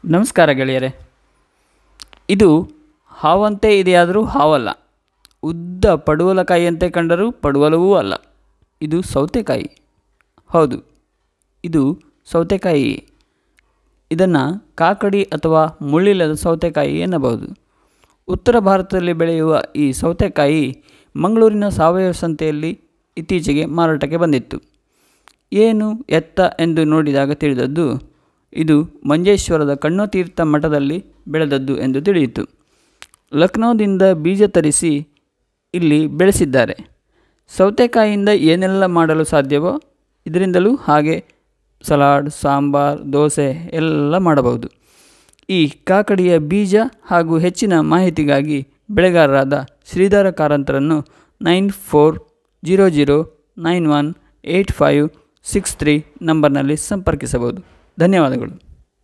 ನಮಸ್ಕಾರ ಗೆಳೆಯರೆ ಇದು ಹಾವಂತೆ ಇದೆಯಾದರೂ ಹಾವಲ್ಲ ಉದ್ದ ಪಡುವಲಕಾಯಿಯಂತೆ ಕಂಡರೂ ಪಡುವಲವೂ ಅಲ್ಲ ಇದು ಸೌತೆಕಾಯಿ ಹೌದು ಇದು ಸೌತೆಕಾಯಿ ಇದನ್ನು ಕಾಕಡಿ ಅಥವಾ ಮುಳ್ಳಿಲ್ಲದ ಸೌತೆಕಾಯಿ ಎನ್ನಬಹುದು ಉತ್ತರ ಭಾರತದಲ್ಲಿ ಬೆಳೆಯುವ ಈ ಸೌತೆಕಾಯಿ ಮಂಗಳೂರಿನ ಸಾವಯವ ಸಂತೆಯಲ್ಲಿ ಇತ್ತೀಚೆಗೆ ಮಾರಾಟಕ್ಕೆ ಬಂದಿತ್ತು ಏನು ಎತ್ತ ಎಂದು ನೋಡಿದಾಗ ತಿಳಿದದ್ದು ಇದು ಮಂಜೇಶ್ವರದ ಕಣ್ಣೋತೀರ್ಥ ಮಠದಲ್ಲಿ ಬೆಳೆದದ್ದು ಎಂದು ತಿಳಿಯಿತು ಲಕ್ನೋದಿಂದ ಬೀಜ ತರಿಸಿ ಇಲ್ಲಿ ಬೆಳೆಸಿದ್ದಾರೆ ಸೌತೆಕಾಯಿಯಿಂದ ಏನೆಲ್ಲ ಮಾಡಲು ಸಾಧ್ಯವೋ ಇದರಿಂದಲೂ ಹಾಗೆ ಸಲಾಡ್ ಸಾಂಬಾರ್ ದೋಸೆ ಎಲ್ಲ ಮಾಡಬಹುದು ಈ ಕಾಕಡಿಯ ಬೀಜ ಹಾಗೂ ಹೆಚ್ಚಿನ ಮಾಹಿತಿಗಾಗಿ ಬೆಳೆಗಾರರಾದ ಶ್ರೀಧರ ಕಾರಂತರನ್ನು nine four zero zero nine one eight five six three ನಂಬರ್ನಲ್ಲಿ ಸಂಪರ್ಕಿಸಬಹುದು ಧನ್ಯವಾದಗಳು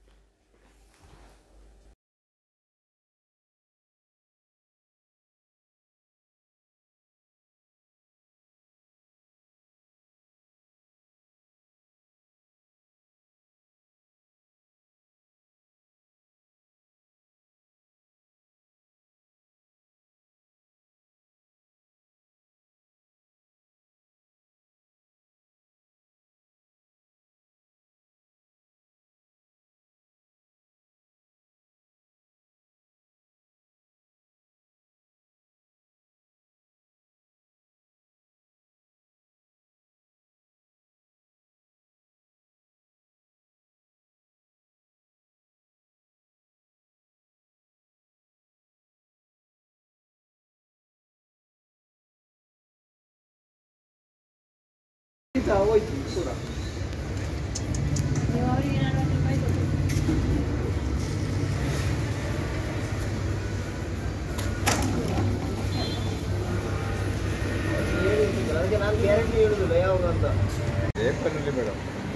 ಏಪ್ರಿಲಲ್ಲಿ ಬೇಡ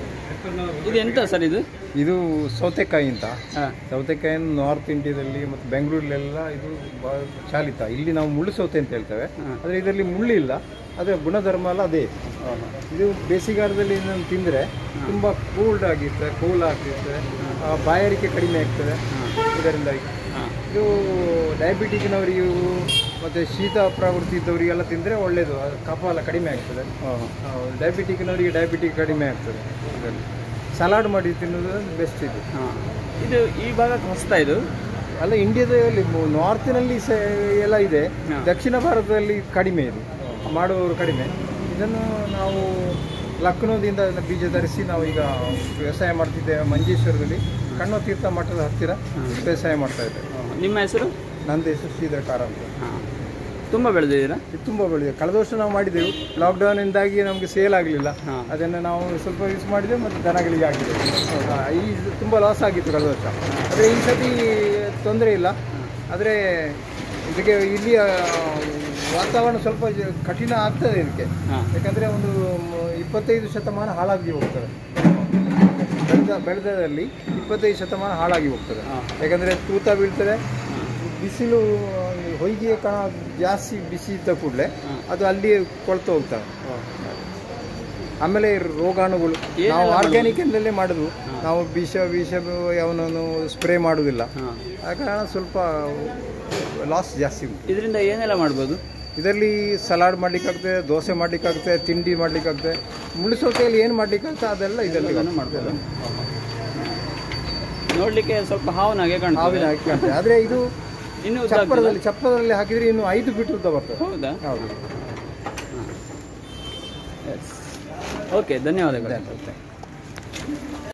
ಇದು ಎಂತ ಸರ್ ಇದು ಇದು ಸೌತೆಕಾಯಿ ಅಂತ ಹಾಂ ಸೌತೆಕಾಯಿನ ನಾರ್ತ್ ಇಂಡಿಯಾದಲ್ಲಿ ಮತ್ತು ಬೆಂಗಳೂರಲ್ಲೆಲ್ಲ ಇದು ಭಾಳ ಚಾಲಿತ ಇಲ್ಲಿ ನಾವು ಮುಳ್ಳು ಸೌತೆ ಅಂತ ಹೇಳ್ತೇವೆ ಹಾಂ. ಆದರೆ ಇದರಲ್ಲಿ ಮುಳ್ಳಿಲ್ಲ ಅದೇ ಗುಣಧರ್ಮ ಎಲ್ಲ ಅದೇ ಇದು ಬೇಸಿಗೆಗಾಲದಲ್ಲಿ ಇದನ್ನು ತಿಂದರೆ ತುಂಬ ಕೂಲ್ಡ್ ಆಗಿರ್ತದೆ ಕೂಲ್ ಆಗಿರ್ತದೆ ಆ, ಬಾಯಾರಿಕೆ ಕಡಿಮೆ ಆಗ್ತದೆ ಇದರಿಂದಾಗಿ ಹಾಂ ಇದು ಡಯಾಬಿಟಿಕ್ನವರಿಗೂ ಮತ್ತು ಶೀತ ಪ್ರವೃತ್ತಿ ಇದ್ದವರಿಗೆಲ್ಲ ತಿಂದರೆ ಒಳ್ಳೆಯದು ಅದು ಕಫ ಎಲ್ಲ ಕಡಿಮೆ ಆಗ್ತದೆ ಡಯಾಬಿಟಿಕ್ನವರಿಗೆ ಡಯಾಬಿಟಿಕ್ ಕಡಿಮೆ ಆಗ್ತದೆ ಇದರಲ್ಲಿ ಸಲಾಡ್ ಮಾಡಿ ತಿನ್ನೋದು ಬೆಸ್ಟ್ ಇದು ಹಾಂ ಇದು ಈ ಭಾಗಕ್ಕೆ ಹೊಸ್ತಾ ಇದು ಅಲ್ಲ ಇಂಡಿಯಾದಲ್ಲಿ ಮು- ನಾರ್ತಿನಲ್ಲಿ ಸ ಎಲ್ಲ ಇದೆ ಹಾ. ದಕ್ಷಿಣ ಭಾರತದಲ್ಲಿ ಕಡಿಮೆ ಇದು ಮಾಡುವವರು ಕಡಿಮೆ ಇದನ್ನು ನಾವು ಲಕ್ನೋದಿಂದ ಅದನ್ನ ಬೀಜ ಧರಿಸಿ ನಾವು ಈಗ ವ್ಯವಸಾಯ ಮಾಡ್ತಿದ್ದೇವೆ ಮಂಜೇಶ್ವರದಲ್ಲಿ ಕಣ್ಣೋತೀರ್ಥ ಮಠದ ಹತ್ತಿರ ವ್ಯವಸಾಯ ಮಾಡ್ತಾ ಇದ್ದೇವೆ ನಿಮ್ಮ ಹೆಸರು ನಂದು ಹೆಸರು ಶ್ರೀಧರ ಕಾರ ಅಂತ ಹಾಂ ತುಂಬ ಬೆಳೆದಿದ್ದೀರಾ ಇದು ತುಂಬ ಬೆಳೆದಿದೆ ಕಳೆದ ವರ್ಷ ನಾವು ಮಾಡಿದೆವು ಲಾಕ್ಡೌನಿಂದಾಗಿ ನಮಗೆ ಸೇಲ್ ಆಗಲಿಲ್ಲ ಹಾಂ ಅದನ್ನು ನಾವು ಸ್ವಲ್ಪ ಯೂಸ್ ಮಾಡಿದೆವು ಮತ್ತು ದನಗಳಿಗೆ ಆಗಿದೆ ಆ, ಈ ತುಂಬ ಲಾಸ್ ಆಗಿತ್ತು ಕಳೆದ ವರ್ಷ ಆದರೆ ಈ ಸತಿ ತೊಂದರೆ ಇಲ್ಲ ಆದರೆ ಇದಕ್ಕೆ ಇಲ್ಲಿ ಆ, ವಾತಾವರಣ ಸ್ವಲ್ಪ ಜ- ಕಠಿಣ ಆಗ್ತದೆ ಇದಕ್ಕೆ ಹಾಂ ಯಾಕಂದರೆ ಒಂದು ಮ- ಇಪ್ಪತ್ತೈದು ಶತಮಾನ ಹಾಳಾಗಿ ಹೋಗ್ತದೆ ಬೆಳೆದ ಬೆಳೆದಲ್ಲಿ ಇಪ್ಪತ್ತೈದು ಶತಮಾನ ಹಾಳಾಗಿ ಹೋಗ್ತದೆ ಹಾಂ ಯಾಕಂದರೆ ತೂತ ಬೀಳ್ತದೆ ಬಿಸಿಲು ಹೊಯ್ಗೆ ಕಣ ಜಾಸ್ತಿ ಬಿಸಿ ಇದ್ದ ಕೂಡಲೇ ಹಾಂ. ಅದು ಅಲ್ಲಿ ಕೊಳ್ತು ಹೋಗ್ತವೆ ಆಮೇಲೆ ರೋಗಾಣುಗಳು ಏನೆಲ್ಲ ನಾವು ಮಾಡೋದು? ಆರ್ಗ್ಯಾನಿಕ್ ಎಂದಲೇ ಮಾಡುದು ಹಾಂ. ನಾವು ವಿಷ ವಿಷ ಯಾವನನ್ನು ಸ್ಪ್ರೇ ಮಾಡುವುದಿಲ್ಲ ಹಾಂ ಆ ಕಾರಣ ಸ್ವಲ್ಪ ಲಾಸ್ ಜಾಸ್ತಿ ಉಂಟು ಇದರಿಂದ ಏನೆಲ್ಲ ಮಾಡ್ಬೋದು ಇದರಲ್ಲಿ ಸಲಾಡ್ ಮಾಡ್ಲಿಕ್ಕಾಗ್ತದೆ ದೋಸೆ ಮಾಡ್ಲಿಕ್ಕಾಗ್ತದೆ ತಿಂಡಿ ಮಾಡ್ಲಿಕ್ಕಾಗ್ತದೆ ಮುಳ್ಳು ಸೌತೆಯಲ್ಲಿ ಏನು ಮಾಡ್ಲಿಕ್ಕಾಗ್ತದೆ ಅದೆಲ್ಲ ಇದರಲ್ಲಿ ಎಲ್ಲದನ್ನು ಮಾಡ್ಬೋದು ನೋಡಲಿಕ್ಕೆ ಸ್ವಲ್ಪ ಹಾವನಾಗೆ ಹಾವಿನ ಕಾಣ್ತದೆ ಹಾಕಿ ಕಾಣ್ತದೆ ಆದರೆ ಇದು ಇನ್ನು ಉದ್ದ ಆಗ್ತದಾ? ಚಪ್ಪರದಲ್ಲಿ ಚಪ್ಪರದಲ್ಲಿ ಹಾಕಿದ್ರೆ ಇನ್ನು ಐದು ಫೀಟ್ ಉದ್ದ ಬರ್ತದೆ ಹೌದಾ ಹೌದು ಓಕೆ ಧನ್ಯವಾದಗಳು ಧನ್ಯವಾದ.